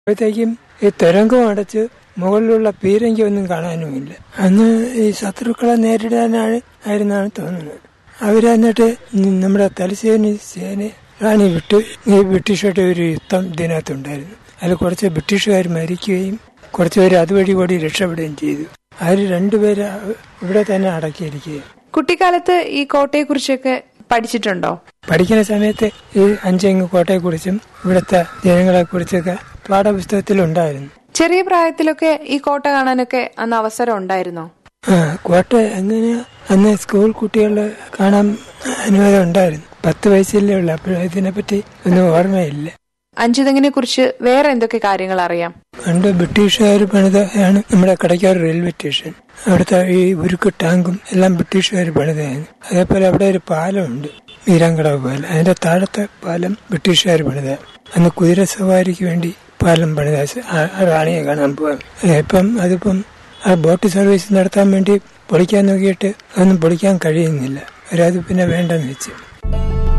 അപ്പോഴത്തേക്കും ഈ തുരങ്കം അടച്ച് മുകളിലുള്ള പീരങ്കി ഒന്നും കാണാനുമില്ല അന്ന് ഈ ശത്രുക്കളെ നേരിടാനാണ് ആയിരുന്നാണ് തോന്നുന്നത് അവര് എന്നിട്ട് നമ്മുടെ തലശ്ശേരി സേന റാണി വിട്ട് ഈ ബ്രിട്ടീഷുമായിട്ട് ഒരു യുദ്ധം ഇതിനകത്തുണ്ടായിരുന്നു അതിൽ കുറച്ച് ബ്രിട്ടീഷുകാർ മരിക്കുകയും കുറച്ച് പേര് അതുവഴി കൂടി രക്ഷപ്പെടുകയും ചെയ്തു അതിൽ രണ്ടുപേര് ഇവിടെ തന്നെ അടക്കിയിരിക്കുക കുട്ടിക്കാലത്ത് ഈ കോട്ടയെക്കുറിച്ചൊക്കെ പഠിച്ചിട്ടുണ്ടോ പഠിക്കുന്ന സമയത്ത് ഈ അഞ്ചെങ്ങ് കോട്ടയെക്കുറിച്ചും ഇവിടുത്തെ ജനങ്ങളെ കുറിച്ചൊക്കെ പാഠപുസ്തകത്തിലുണ്ടായിരുന്നു ചെറിയ പ്രായത്തിലൊക്കെ ഈ കോട്ട കാണാനൊക്കെ അന്ന് അവസരം ഉണ്ടായിരുന്നോ ആ കോട്ട എങ്ങനെ അന്ന് സ്കൂൾ കുട്ടികൾ കാണാൻ അനുവാദം ഉണ്ടായിരുന്നു പത്ത് വയസ്സല്ലേ ഉള്ളു അപ്പോൾ ഇതിനെപ്പറ്റി ഒന്നും ഓർമ്മയില്ല അഞ്ചുതെങ്ങിനെ കുറിച്ച് വേറെ എന്തൊക്കെ കാര്യങ്ങൾ അറിയാം പണ്ട് ബ്രിട്ടീഷുകാർ പണിതാണ് നമ്മുടെ കടയ്ക്കാർ റെയിൽവേ സ്റ്റേഷൻ അവിടുത്തെ ഈ ഉരുക്ക് ടാങ്കും എല്ലാം ബ്രിട്ടീഷുകാർ പണിതാണ് അതേപോലെ അവിടെ ഒരു പാലമുണ്ട് വീരാങ്കടവ് പാലം അതിന്റെ താഴത്തെ പാലം ബ്രിട്ടീഷുകാർ പണിത അന്ന് കുതിര സവാരിക്ക് വേണ്ടി പാലം പണിത ആ- ആ റാണിയെ കാണാൻ പോകാൻ ഇപ്പം അതിപ്പം ആ ബോട്ട് സർവീസ് നടത്താൻ വേണ്ടി പൊളിക്കാൻ നോക്കിയിട്ട് അതൊന്നും പൊളിക്കാൻ കഴിയുന്നില്ല അവരത് പിന്നെ വേണ്ടെന്ന് വെച്ചു